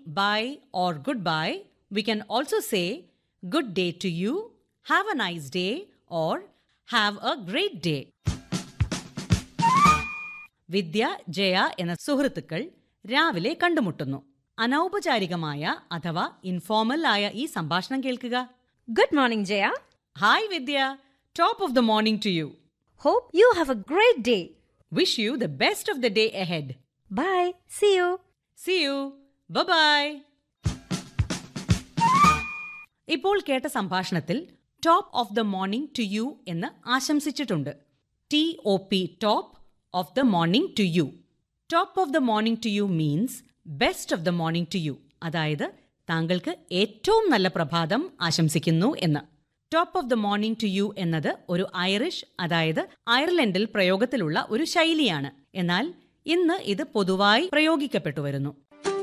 bye or goodbye, we can also say good day to you, have a nice day, or have a great day. വിദ്യ ജയ എന്ന സുഹൃത്തുക്കൾ രാവിലെ കണ്ടുമുട്ടുന്നു അനൗപചാരികമായ അഥവാ informal ആയ ഈ സംഭാഷണം കേൾക്കുക Good morning, Jaya. Hi Vidya top of the morning to you Hope you have a great day. Wish you the best of the day ahead Bye. See you. See you bye ഇപ്പോൾ കേട്ട സംഭാഷണത്തിൽ top of the morning to you എന്ന് ആശംസിച്ചിട്ടുണ്ട് T O P top of the morning to you top of the morning to you means best of the morning to you അതായത് താങ്കൾക്ക് ഏറ്റവും നല്ല പ്രഭാതം ആശംസിക്കുന്നു എന്ന് top of the morning to you എന്നത് ഒരു ഐറിഷ് അതായത് അയർലൻഡിൽ പ്രയോഗത്തിലുള്ള ഒരു ശൈലിയാണ് എന്നാൽ ഇന്ന് ഇത് പൊതുവായി പ്രയോഗിക്കപ്പെട്ടു വരുന്നു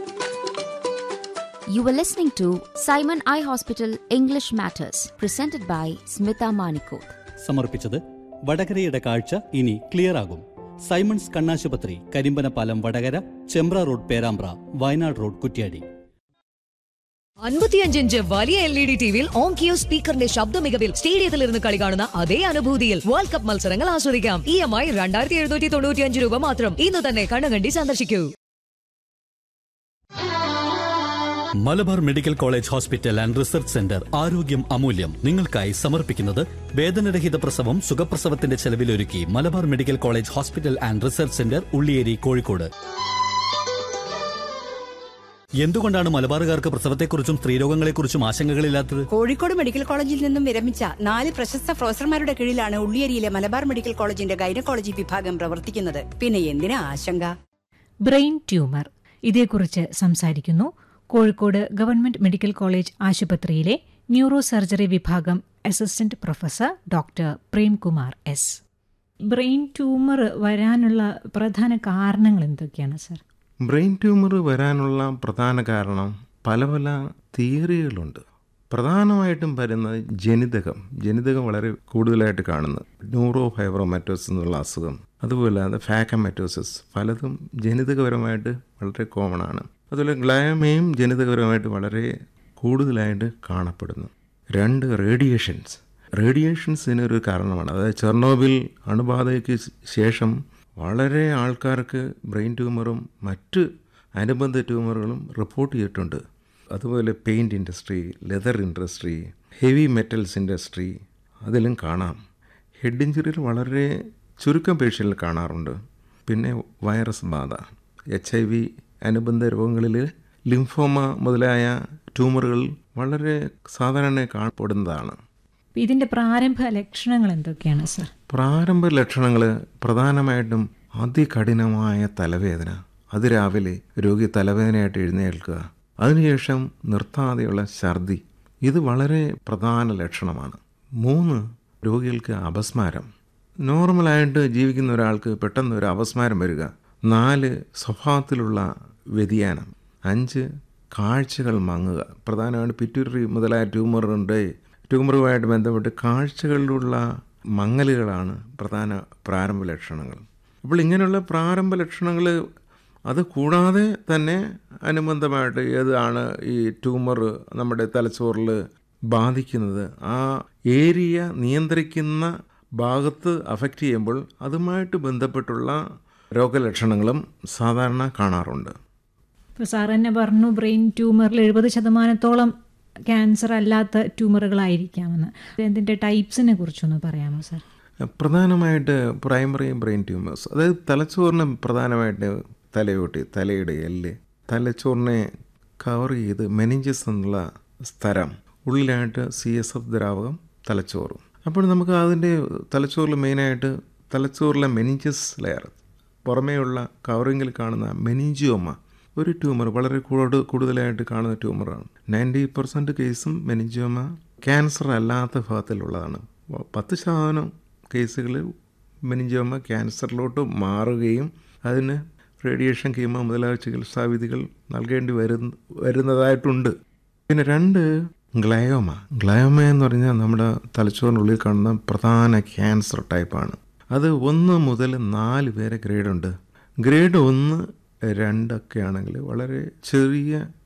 You were listening to Simon Eye Hospital English Matters, presented by Smita Manikoth. സമർപ്പിച്ചത് വടകരയുടെ കാഴ്ച ഇനി ക്ലിയർ ആകും സൈമൺസ് കണ്ണാശുപത്രി കരിമ്പനപാലം വടകര ചെമ്പ്ര റോഡ് പേരാമ്പ്ര വയനാട് റോഡ് കുറ്റ്യാടി അൻപത്തിയഞ്ച് ഇഞ്ച് വലിയ എൽ ഇ ഡി ടിവിയിൽ ഓൺ കിയോ സ്പീക്കറിന്റെ ശബ്ദ മികവിൽ സ്റ്റേഡിയത്തിൽ ഇരുന്ന് കളി കാണുന്ന അതേ അനുഭൂതിയിൽ വേൾഡ് കപ്പ് മത്സരങ്ങൾ ആസ്വദിക്കാം ഇ എം ഐ രണ്ടായിരത്തി എഴുന്നൂറ്റി തൊണ്ണൂറ്റിയഞ്ച് രൂപ മാത്രം ഇന്ന് തന്നെ കണ്ണുകണ്ടി സന്ദർശിക്കൂ Malabar medical college hospital and research centre ആരോഗ്യം അമൂല്യം നിങ്ങൾക്കായി സമർപ്പിക്കുന്നത് വേദനരഹിത പ്രസവം സുഖപ്രസവത്തിന്റെ ചെലവിലൊരുക്കി Malabar medical college hospital and research centre Ulliyeri Kozhikode എന്തുകൊണ്ടാണ് മലബാറുകാർക്ക് പ്രസവത്തെക്കുറിച്ചും സ്ത്രീരോഗങ്ങളെക്കുറിച്ചും ആശങ്കകളില്ലാത്തത് കോഴിക്കോട് മെഡിക്കൽ കോളേജിൽ നിന്നും വിരമിച്ച നാല് പ്രശസ്ത പ്രൊഫസർമാരുടെ കീഴിലാണ് ഉള്ളിയേരിയിലെ മലബാർ മെഡിക്കൽ കോളേജിന്റെ ഗൈനക്കോളജി വിഭാഗം പ്രവർത്തിക്കുന്നത് പിന്നെ എന്തിനാ ആശങ്ക ബ്രെയിൻ ട്യൂമർ ഇതേക്കുറിച്ച് സംസാരിക്കുന്നു കോഴിക്കോട് ഗവൺമെന്റ് മെഡിക്കൽ കോളേജ് ആശുപത്രിയിലെ ന്യൂറോ സർജറി വിഭാഗം assistant professor doctor Premkumar S brain tumour വരാനുള്ള പ്രധാന കാരണങ്ങൾ എന്തൊക്കെയാണ് സർ ബ്രെയിൻ ട്യൂമർ വരാനുള്ള പ്രധാന കാരണം പല പല തിയറികളുണ്ട് പ്രധാനമായിട്ടും വരുന്നത് ജനിതകം ജനിതകം വളരെ കൂടുതലായിട്ട് കാണുന്നത് ന്യൂറോ ഫൈബ്രോമാറ്റോസ് എന്നുള്ള അസുഖം അതുപോലെ അത് ഫാക്കമാറ്റോസിസ് പലതും ജനിതകപരമായിട്ട് വളരെ കോമൺ ആണ് അതുപോലെ ഗ്ലയമയും ജനിതകപരമായിട്ട് വളരെ കൂടുതലായിട്ട് കാണപ്പെടുന്നു രണ്ട് റേഡിയേഷൻസ് റേഡിയേഷൻസ് ഇതിനൊരു കാരണമാണ് അതായത് ചെർണോബിൽ അണുബാധയ്ക്ക് ശേഷം വളരെ ആൾക്കാർക്ക് ബ്രെയിൻ ട്യൂമറും മറ്റ് അനുബന്ധ ട്യൂമറുകളും റിപ്പോർട്ട് ചെയ്തിട്ടുണ്ട് അതുപോലെ paint industry leather industry heavy metals industry അതിലും കാണാം ഹെഡ് ഇഞ്ചുറിയിൽ വളരെ ചുരുക്കം പേഷ്യനിൽ കാണാറുണ്ട് പിന്നെ വൈറസ് ബാധ എച്ച് ഐ വി അനുബന്ധ രോഗങ്ങളിൽ ലിംഫോമ മുതലായ ട്യൂമറുകൾ വളരെ സാധാരണ കാണപ്പെടുന്നതാണ് ഇതിന്റെ പ്രാരംഭ ലക്ഷണങ്ങൾ എന്തൊക്കെയാണ് സർ പ്രാരംഭ ലക്ഷണങ്ങൾ പ്രധാനമായിട്ടും അതികഠിനമായ തലവേദന അതിരാവിലെ രോഗി തലവേദനയായിട്ട് എഴുന്നേൽക്കുക അതിനുശേഷം നിർത്താതെയുള്ള ഛർദി ഇത് വളരെ പ്രധാന ലക്ഷണമാണ് മൂന്ന് രോഗികൾക്ക് അപസ്മാരം നോർമലായിട്ട് ജീവിക്കുന്ന ഒരാൾക്ക് പെട്ടെന്ന് ഒരു അപസ്മാരം വരിക നാല് സ്വഭാവത്തിലുള്ള വ്യതിയാനം അഞ്ച് കാഴ്ചകൾ മങ്ങുക പ്രധാനമായിട്ട് പിറ്റ്യൂട്ടറി മുതലായ ട്യൂമറുണ്ട് ട്യൂമറുമായിട്ട് ബന്ധപ്പെട്ട് കാഴ്ചകളിലുള്ള മങ്ങലുകളാണ് പ്രധാന പ്രാരംഭ ലക്ഷണങ്ങൾ അപ്പോൾ ഇങ്ങനെയുള്ള പ്രാരംഭ ലക്ഷണങ്ങൾ അത് കൂടാതെ തന്നെ അനുബന്ധമായിട്ട് ഏതാണ് ഈ ട്യൂമർ നമ്മുടെ തലച്ചോറിൽ ബാധിക്കുന്നത് ആ ഏരിയ നിയന്ത്രിക്കുന്ന ഭാഗത്ത് അഫക്റ്റ് ചെയ്യുമ്പോൾ അതുമായിട്ട് ബന്ധപ്പെട്ടുള്ള രോഗലക്ഷണങ്ങളും സാധാരണ കാണാറുണ്ട് ഇപ്പോൾ സാർ തന്നെ പറഞ്ഞു ബ്രെയിൻ ട്യൂമറിൽ എഴുപത് ശതമാനത്തോളം ക്യാൻസർ അല്ലാത്ത ട്യൂമറുകളായിരിക്കാമെന്ന് ഇതിൻ്റെ ടൈപ്സിനെ കുറിച്ചൊന്ന് പറയാമോ സാർ പ്രധാനമായിട്ട് പ്രൈമറി ബ്രെയിൻ ട്യൂമേഴ്സ് അതായത് തലച്ചോറിന് പ്രധാനമായിട്ട് തലയോട്ടി തലയുടെ എല്ല് തലച്ചോറിനെ കവർ ചെയ്ത് മെനിഞ്ചസ് എന്നുള്ള സ്ഥലം ഉള്ളിലായിട്ട് സി എസ് എഫ് ദ്രാവകം തലച്ചോറും അപ്പോൾ നമുക്ക് അതിൻ്റെ തലച്ചോറിൽ മെയിനായിട്ട് തലച്ചോറിലെ മെനിഞ്ചസ് ലെയർ പുറമേയുള്ള കവറിങ്ങിൽ കാണുന്ന മെനിഞ്ചിയോമ ഒരു ട്യൂമർ വളരെ കൂടുതൽ കൂടുതലായിട്ട് കാണുന്ന ട്യൂമറാണ് നയൻറ്റി പെർസെൻറ്റ് കേസും മെനിഞ്ചിയോമ ക്യാൻസർ അല്ലാത്ത ഭാഗത്തിലുള്ളതാണ് പത്ത് ശതമാനം കേസുകളിൽ മെനിഞ്ചോമ ക്യാൻസറിലോട്ട് മാറുകയും അതിന് റേഡിയേഷൻ കീമോ മുതലായ ചികിത്സാവിധികൾ നൽകേണ്ടി വരുന്ന വരുന്നതായിട്ടുണ്ട് പിന്നെ രണ്ട് ഗ്ലയോമ ഗ്ലയോമ എന്ന് പറഞ്ഞാൽ നമ്മുടെ തലച്ചോറിനുള്ളിൽ കാണുന്ന പ്രധാന ക്യാൻസർ ടൈപ്പാണ് അത് ഒന്ന് മുതൽ നാല് വരെ ഗ്രേഡുണ്ട് ഗ്രേഡ് ഒന്ന് രണ്ടൊക്കെ ആണെങ്കിൽ വളരെ ചെറിയ